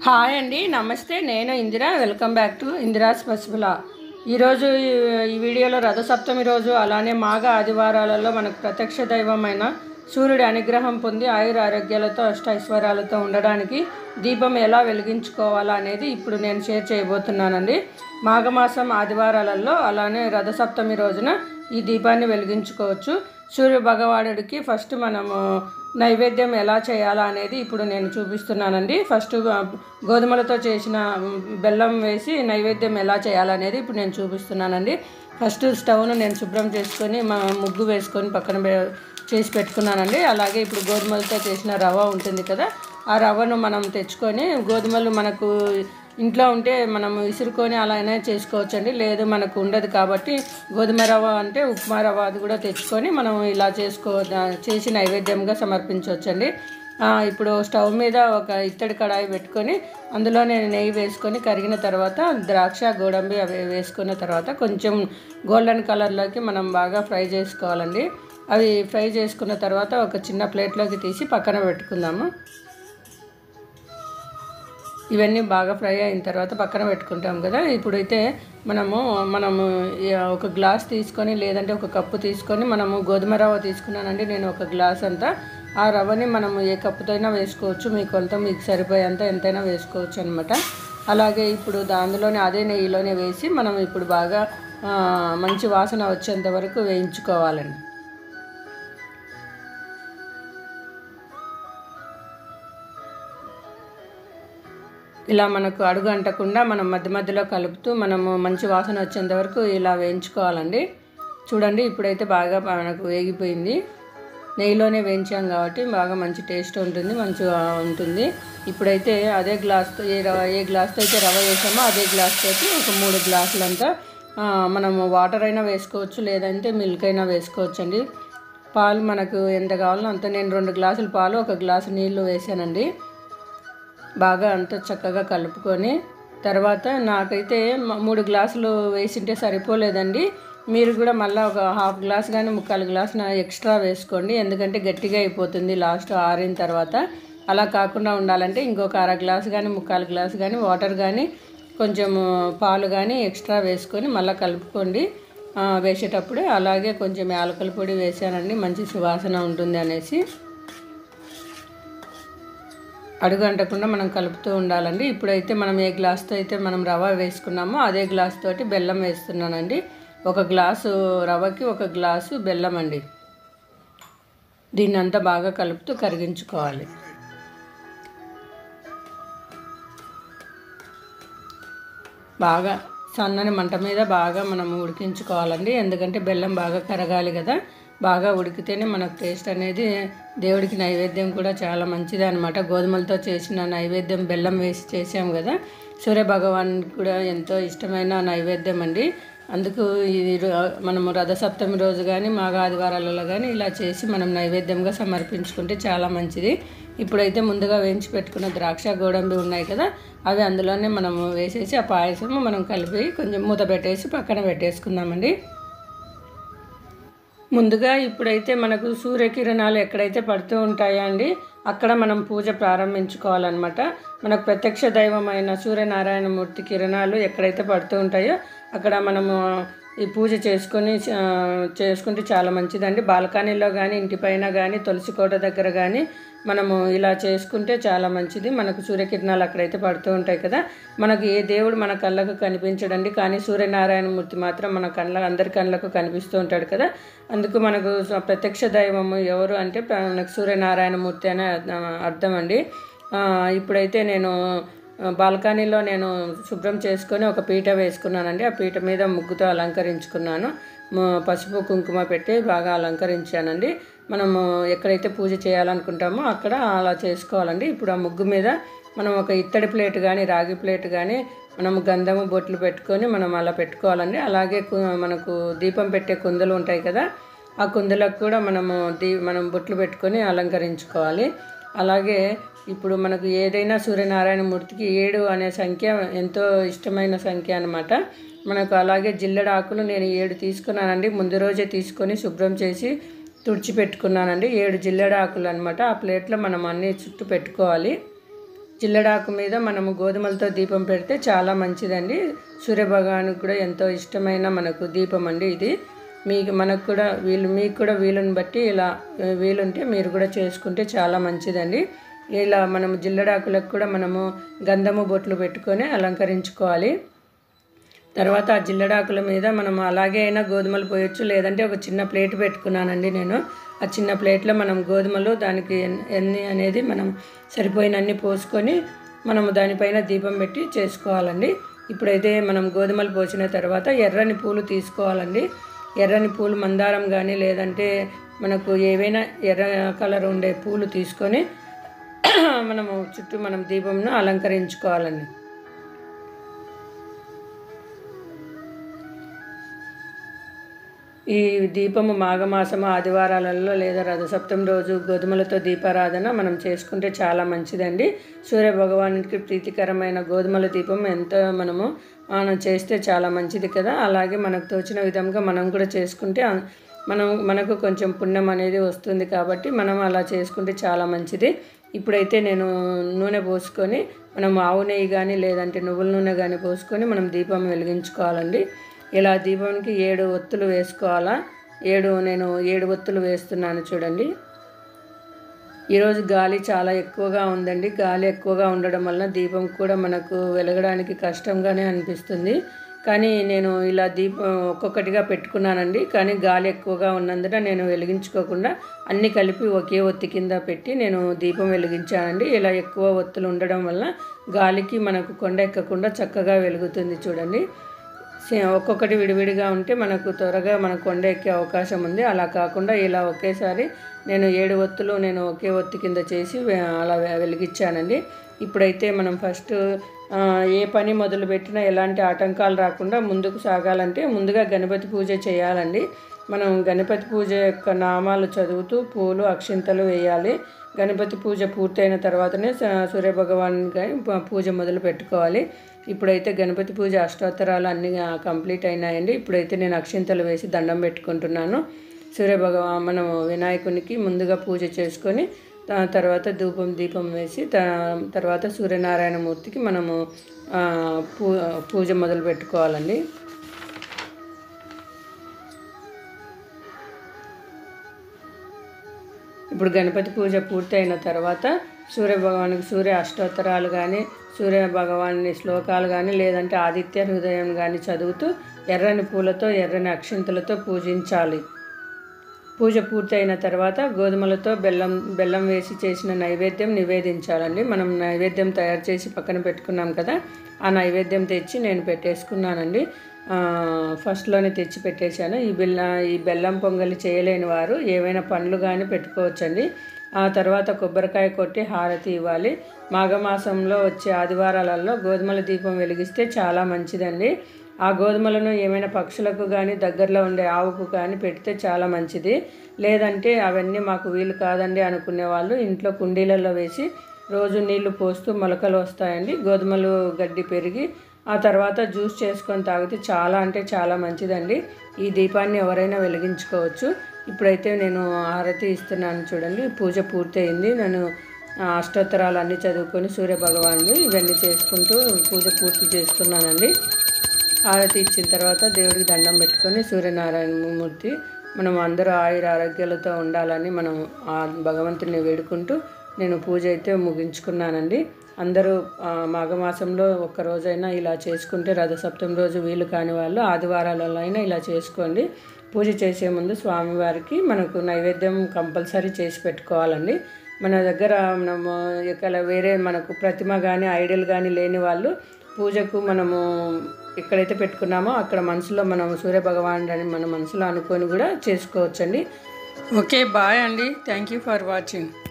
hi అండి నమస్తే నేను Indira welcome back to Indira's పసిబులా ఈరోజు ఈ- ఈ వీడియోలో రథసప్తమి రోజు అలానే మాఘ ఆదివారాలలో మనకు ప్రత్యక్ష దైవమైన సూర్యుడి అనుగ్రహం పొంది ఆయుర ఆరోగ్యాలతో అష్ట ఐశ్వర్యాలతో ఉండడానికి దీపం ఎలా వెలిగించుకోవాలా అనేది ఇప్పుడు నేను షేర్ చేయబోతున్నానండి మాఘమాసం ఆదివారాలలో అలానే రథసప్తమి రోజున ఈ దీపాన్ని వెలిగించుకోవచ్చు సూర్య భగవానుడికి ఫస్ట్ మనము నైవేద్యం ఎలా చేయాలా అనేది ఇప్పుడు నేను చూపిస్తున్నానండి ఫస్ట్ ఆ, గోధుమలతో చేసిన మ్, బెల్లం వేసి నైవేద్యం ఎలా చేయాలనేది ఇప్పుడు నేను చూపిస్తున్నానండి ఫస్ట్ స్టవ్ను నేను శుభ్రం చేసుకొని మా ముగ్గు వేసుకొని పక్కన పె- చేసి పెట్టుకున్నానండి అలాగే ఇప్పుడు గోధుమలతో చేసిన రవ్వ ఉంటుంది కదా ఆ రవ్వను మనం తెచ్చుకొని గోధుమలు మనకు ఇంట్లో ఉంటే మనం విసురుకొని అలా అయినా చేసుకోవచ్చండి లేదు మనకు ఉండదు కాబట్టి గోధుమ రవ్వ అంటే ఉప్మా రవ్వ అది కూడా తెచ్చుకొని మనం ఇలా చేసుకో దా- చేసి నైవేద్యంగా సమర్పించవచ్చండి ఆ, ఇప్పుడు స్టవ్ మీద ఒక ఇత్తడి కడాయి పెట్టుకొని అందులో నేను నెయ్యి వేసుకొని కరిగిన తర్వాత ద్రాక్ష గోడంబి అవి వేసుకున్న తర్వాత కొంచెం గోల్డెన్ కలర్లోకి మనం బాగా ఫ్రై చేసుకోవాలండి అవి ఫ్రై చేసుకున్న తర్వాత ఒక చిన్న ప్లేట్లోకి తీసి పక్కన పెట్టుకుందాము ఇవన్నీ బాగా ఫ్రై అయిన తర్వాత పక్కన పెట్టుకుంటాం కదా ఇప్పుడైతే మనము మనము ఈ ఒక గ్లాస్ తీసుకొని లేదంటే ఒక కప్పు తీసుకొని మనము గోధుమ రవ్వ తీసుకున్నానండి నేను ఒక గ్లాస్ అంతా ఆ రవ్వని మనము ఏ కప్పుతో అయినా వేసుకోవచ్చు మీ కొలత మీకు సరిపోయేంత ఎంతైనా వేసుకోవచ్చు అనమాట అలాగే ఇప్పుడు దానిలోనే అదే నెయ్యిలోనే వేసి మనం ఇప్పుడు బాగా ఆ, మంచి వాసన వచ్చేంత వరకు వేయించుకోవాలండి ఇలా మనకు అడుగు అంటకుండా మనం మధ్య మధ్యలో కలుపుతూ మనము మంచి వాసన వచ్చేంత వరకు ఇలా వేయించుకోవాలండి చూడండి ఇప్పుడైతే బాగా మనకు వేగిపోయింది నెయ్యిలోనే వేయించాం కాబట్టి బాగా మంచి టేస్ట్ ఉంటుంది మంచిగా ఉంటుంది ఇప్పుడైతే అదే గ్లాస్తో ఏ రవ ఏ గ్లాస్తో అయితే రవ వేసామో అదే గ్లాస్ తోటి ఒక మూడు గ్లాసులంతా ఆ, మనము వాటర్ అయినా వేసుకోవచ్చు లేదంటే మిల్క్ అయినా వేసుకోవచ్చు అండి పాలు మనకు ఎంత కావాలో అంత నేను రెండు గ్లాసులు పాలు ఒక గ్లాసు నీళ్లు వేసానండి బాగా అంతా చక్కగా కలుపుకొని తర్వాత నాకైతే మ- మూడు గ్లాసులు వేసింటే సరిపోలేదండి మీరు కూడా మళ్ళీ ఒక హాఫ్ గ్లాస్ కానీ ముక్కాలు గ్లాస్ నా ఎక్స్ట్రా వేసుకోండి ఎందుకంటే గట్టిగా అయిపోతుంది లాస్ట్ ఆరిన తర్వాత అలా కాకుండా ఉండాలంటే ఇంకొక అర గ్లాస్ కానీ ముక్కాలు గ్లాస్ కానీ వాటర్ కానీ కొంచెం పాలు కానీ ఎక్స్ట్రా వేసుకొని మళ్ళీ కలుపుకోండి ఆ, వేసేటప్పుడు అలాగే కొంచెం యాలకుల పొడి వేసానండి మంచి సువాసన ఉంటుంది అనేసి అడుగు అంటకుండా మనం కలుపుతూ ఉండాలండి ఇప్పుడైతే మనం ఏ గ్లాస్తో అయితే మనం రవ్వ వేసుకున్నామో అదే గ్లాస్ తోటి బెల్లం వేస్తున్నానండి ఒక గ్లాసు రవ్వకి ఒక గ్లాసు బెల్లం అండి దీన్ని అంతా బాగా కలుపుతూ కరిగించుకోవాలి బాగా సన్నని మంట మీద బాగా మనం ఉడికించుకోవాలండి ఎందుకంటే బెల్లం బాగా కరగాలి కదా బాగా ఉడికితేనే మనకు టేస్ట్ అనేది దేవుడికి నైవేద్యం కూడా చాలా మంచిది అనమాట గోధుమలతో చేసిన నైవేద్యం బెల్లం వేసి చేసాం కదా సూర్య భగవాన్ కూడా ఎంతో ఇష్టమైన నైవేద్యం అండి అందుకు ఇది రో- మనము రథసప్తమి రోజు కానీ మాఘ ఆదివారాలలో కానీ ఇలా చేసి మనం నైవేద్యంగా సమర్పించుకుంటే చాలా మంచిది ఇప్పుడైతే ముందుగా వేయించి పెట్టుకున్న ద్రాక్ష గోడంబి ఉన్నాయి కదా అవి అందులోనే మనము వేసేసి ఆ పాయసము మనం కలిపి కొంచెం మూత పెట్టేసి పక్కన పెట్టేసుకుందామండి ముందుగా ఇప్పుడైతే మనకు సూర్యకిరణాలు ఎక్కడైతే పడుతూ ఉంటాయో అండి అక్కడ మనం పూజ ప్రారంభించుకోవాలన్నమాట మనకు ప్రత్యక్ష దైవమైన సూర్యనారాయణమూర్తి కిరణాలు ఎక్కడైతే పడుతూ ఉంటాయో అక్కడ మనము ఈ పూజ చేసుకొని ఆ, చేసుకుంటే చాలా మంచిదండి బాల్కనీలో కానీ ఇంటిపైన కానీ తులసి కోట దగ్గర కానీ మనము ఇలా చేసుకుంటే చాలా మంచిది మనకు సూర్యకిరణాలు అక్కడైతే పడుతూ ఉంటాయి కదా మనకు ఏ దేవుడు మన కళ్ళకు కనిపించడండి కానీ సూర్యనారాయణమూర్తి మాత్రం మన కళ్ళ అందరి కళ్ళకు కనిపిస్తూ ఉంటాడు కదా అందుకు మనకు స- ప్రత్యక్ష దైవము ఎవరు అంటే ప్ర- మనకు సూర్యనారాయణమూర్తి అనే అర్థం- అర్థం అండి ఆ, ఇప్పుడైతే నేను ఆ, బాల్కనీలో నేను శుభ్రం చేసుకొని ఒక పీట వేసుకున్నానండి ఆ పీట మీద ముగ్గుతో అలంకరించుకున్నాను మ- పసుపు కుంకుమ పెట్టి బాగా అలంకరించానండి మనము ఎక్కడైతే పూజ చేయాలనుకుంటామో అక్కడ అలా చేసుకోవాలండి ఇప్పుడు ఆ ముగ్గు మీద మనం ఒక ఇత్తడి ప్లేట్ కానీ రాగి ప్లేట్ కానీ మనము గంధము బొట్లు పెట్టుకొని మనం అలా పెట్టుకోవాలండి అలాగే కు- మనకు దీపం పెట్టే కుందలు ఉంటాయి కదా ఆ కుందలకు కూడా మనము దీ మనం బొట్లు పెట్టుకొని అలంకరించుకోవాలి అలాగే ఇప్పుడు మనకు ఏదైనా సూర్యనారాయణ మూర్తికి ఏడు అనే సంఖ్య ఎంతో ఇష్టమైన సంఖ్య అన్నమాట మనకు అలాగే జిల్లెడ ఆకులు నేను ఏడు తీసుకున్నానండి ముందు రోజే తీసుకొని శుభ్రం చేసి తుడిచిపెట్టుకున్నానండి ఏడు జిల్లెడ ఆకులు అనమాట ఆ ప్లేట్లో మనం అన్నీ చుట్టూ పెట్టుకోవాలి జిల్లడాకు మీద మనము గోధుమలతో దీపం పెడితే చాలా మంచిదండి సూర్యభగవానికి కూడా ఎంతో ఇష్టమైన మనకు దీపం అండి ఇది మీకు మనకు కూడా వీలు మీకు కూడా వీలుని బట్టి ఇలా ఆ, వీలుంటే మీరు కూడా చేసుకుంటే చాలా మంచిదండి ఇలా మనము జిల్లడాకులకు కూడా మనము గంధము బొట్లు పెట్టుకొని అలంకరించుకోవాలి తర్వాత ఆ జిల్లడాకుల మీద మనం అలాగే అయినా గోధుమలు పోయొచ్చు లేదంటే ఒక చిన్న ప్లేట్ పెట్టుకున్నానండి నేను ఆ చిన్న ప్లేట్లో మనం గోధుమలు దానికి ఎన్- ఎన్ని అనేది మనం సరిపోయినన్ని పోసుకొని మనము దానిపైన దీపం పెట్టి చేసుకోవాలండి ఇప్పుడైతే మనం గోధుమలు పోసిన తర్వాత ఎర్రని పూలు తీసుకోవాలండి ఎర్రని పూలు మందారం కానీ లేదంటే మనకు ఏవైనా ఎర్ర కలర్ ఉండే పూలు తీసుకొని మనము చుట్టూ మనం దీపంను అలంకరించుకోవాలండి ఈ దీపము మాఘమాసము ఆదివారాలలో లేదా రథసప్తమి రోజు గోధుమలతో దీపారాధన మనం చేసుకుంటే చాలా మంచిదండి సూర్య భగవానుడికి ప్రీతికరమైన గోధుమల దీపం ఎంతో మనము మనం చేస్తే చాలా మంచిది కదా అలాగే మనకు తోచిన విధంగా మనం కూడా చేసుకుంటే ఆ- మనం మనకు కొంచెం పుణ్యం అనేది వస్తుంది కాబట్టి మనం అలా చేసుకుంటే చాలా మంచిది ఇప్పుడైతే నేను నూనె పోసుకొని మనం ఆవు నెయ్యి కానీ లేదంటే నువ్వుల నూనె కానీ పోసుకొని మనం దీపం వెలిగించుకోవాలండి ఇలా దీపానికి ఏడు ఒత్తులు వేసుకోవాలా ఏడు నేను ఏడు ఒత్తులు వేస్తున్నాను చూడండి ఈరోజు గాలి చాలా ఎక్కువగా ఉందండి గాలి ఎక్కువగా ఉండడం వలన దీపం కూడా మనకు వెలగడానికి కష్టంగానే అనిపిస్తుంది కానీ నేను ఇలా దీపం ఒక్కొక్కటిగా పెట్టుకున్నానండి కానీ గాలి ఎక్కువగా ఉన్నందున నేను వెలిగించుకోకుండా అన్ని కలిపి ఒకే ఒత్తి కింద పెట్టి నేను దీపం వెలిగించానండి ఇలా ఎక్కువ ఒత్తులు ఉండడం వల్ల గాలికి మనకు కొండ ఎక్కకుండా చక్కగా వెలుగుతుంది చూడండి సే- ఒక్కొక్కటి విడివిడిగా ఉంటే మనకు త్వరగా మన కొండ ఎక్కే అవకాశం ఉంది అలా కాకుండా ఇలా ఒకేసారి నేను ఏడు ఒత్తులు నేను ఒకే ఒత్తి కింద చేసి వె- అలా వె- వెలిగించానండి ఇప్పుడైతే మనం ఫస్ట్ ఆ, ఏ పని మొదలు పెట్టినా ఎలాంటి ఆటంకాలు రాకుండా ముందుకు సాగాలంటే ముందుగా గణపతి పూజ చేయాలండి మనం గణపతి పూజ యొక్క నామాలు చదువుతూ పూలు అక్షింతలు వేయాలి గణపతి పూజ పూర్తయిన తర్వాతనే స- సూర్యభగవాన్కి పూజ మొదలు పెట్టుకోవాలి ఇప్పుడైతే గణపతి పూజ అష్టోత్తరాలు అన్నీ ఆ, కంప్లీట్ అయినాయండి ఇప్పుడైతే నేను అక్షింతలు వేసి దండం పెట్టుకుంటున్నాను సూర్యభగవా మనం వినాయకునికి ముందుగా పూజ చేసుకొని తా- తర్వాత ధూపం దీపం వేసి త- తర్వాత సూర్యనారాయణ మూర్తికి మనము ఆ, పూ పూజ మొదలు పెట్టుకోవాలండి ఇప్పుడు గణపతి పూజ పూర్తయిన తర్వాత సూర్య భగవానికి సూర్య అష్టోత్తరాలు కానీ సూర్య భగవాని శ్లోకాలు కానీ లేదంటే ఆదిత్య హృదయం కానీ చదువుతూ ఎర్రని పూలతో ఎర్రని అక్షింతలతో పూజించాలి పూజ పూర్తయిన తర్వాత గోధుమలతో బెల్లం బెల్లం వేసి చేసిన నైవేద్యం నివేదించాలండి మనం నైవేద్యం తయారు చేసి పక్కన పెట్టుకున్నాం కదా ఆ నైవేద్యం తెచ్చి నేను పెట్టేసుకున్నానండి ఆ, ఫస్ట్లోనే తెచ్చి పెట్టేశాను ఈ బెల్ల ఈ బెల్లం పొంగలి చేయలేని వారు ఏవైనా పండ్లు కానీ పెట్టుకోవచ్చండి ఆ తర్వాత కొబ్బరికాయ కొట్టి హారతి ఇవ్వాలి మాఘమాసంలో వచ్చే ఆదివారాలలో గోధుమల దీపం వెలిగిస్తే చాలా మంచిదండి ఆ గోధుమలను ఏమైనా పక్షులకు కానీ దగ్గరలో ఉండే ఆవుకు కానీ పెడితే చాలా మంచిది లేదంటే అవన్నీ మాకు వీలు కాదండి అనుకునే వాళ్ళు ఇంట్లో కుండీలలో వేసి రోజు నీళ్లు పోస్తూ మొలకలు వస్తాయండి గోధుమలు గడ్డి పెరిగి ఆ తర్వాత జ్యూస్ చేసుకొని తాగితే చాలా అంటే చాలా మంచిదండి ఈ దీపాన్ని ఎవరైనా వెలిగించుకోవచ్చు ఇప్పుడైతే నేను హారతి ఇస్తున్నాను చూడండి పూజ పూర్తయింది నేను ఆ, అష్టోత్తరాలు అన్నీ చదువుకొని సూర్య భగవానుడు ఇవన్నీ చేసుకుంటూ పూజ పూర్తి చేసుకున్నానండి హారతి ఇచ్చిన తర్వాత దేవుడికి దండం పెట్టుకొని సూర్యనారాయణ మూర్తి మనం అందరూ ఆయుర ఆరోగ్యాలతో ఉండాలని మనం ఆ భగవంతుని వేడుకుంటూ నేను పూజ అయితే ముగించుకున్నానండి అందరూ ఆ, మాఘమాసంలో ఒక్క రోజైనా ఇలా చేసుకుంటే రథసప్తమి రోజు వీలు కాని వాళ్ళు ఆదివారాలలో అయినా ఇలా చేసుకోండి పూజ చేసే ముందు స్వామివారికి మనకు నైవేద్యం కంపల్సరీ చేసి పెట్టుకోవాలండి మన దగ్గర మనము ఇక్కడ వేరే మనకు ప్రతిమ కానీ ఐడల్ కానీ లేని వాళ్ళు పూజకు మనము ఎక్కడైతే పెట్టుకున్నామో అక్కడ మనసులో మనం సూర్య భగవానుడు అని మన మనసులో అనుకొని కూడా చేసుకోవచ్చండి ఓకే బాయ్ అండి థ్యాంక్ యూ ఫర్ వాచింగ్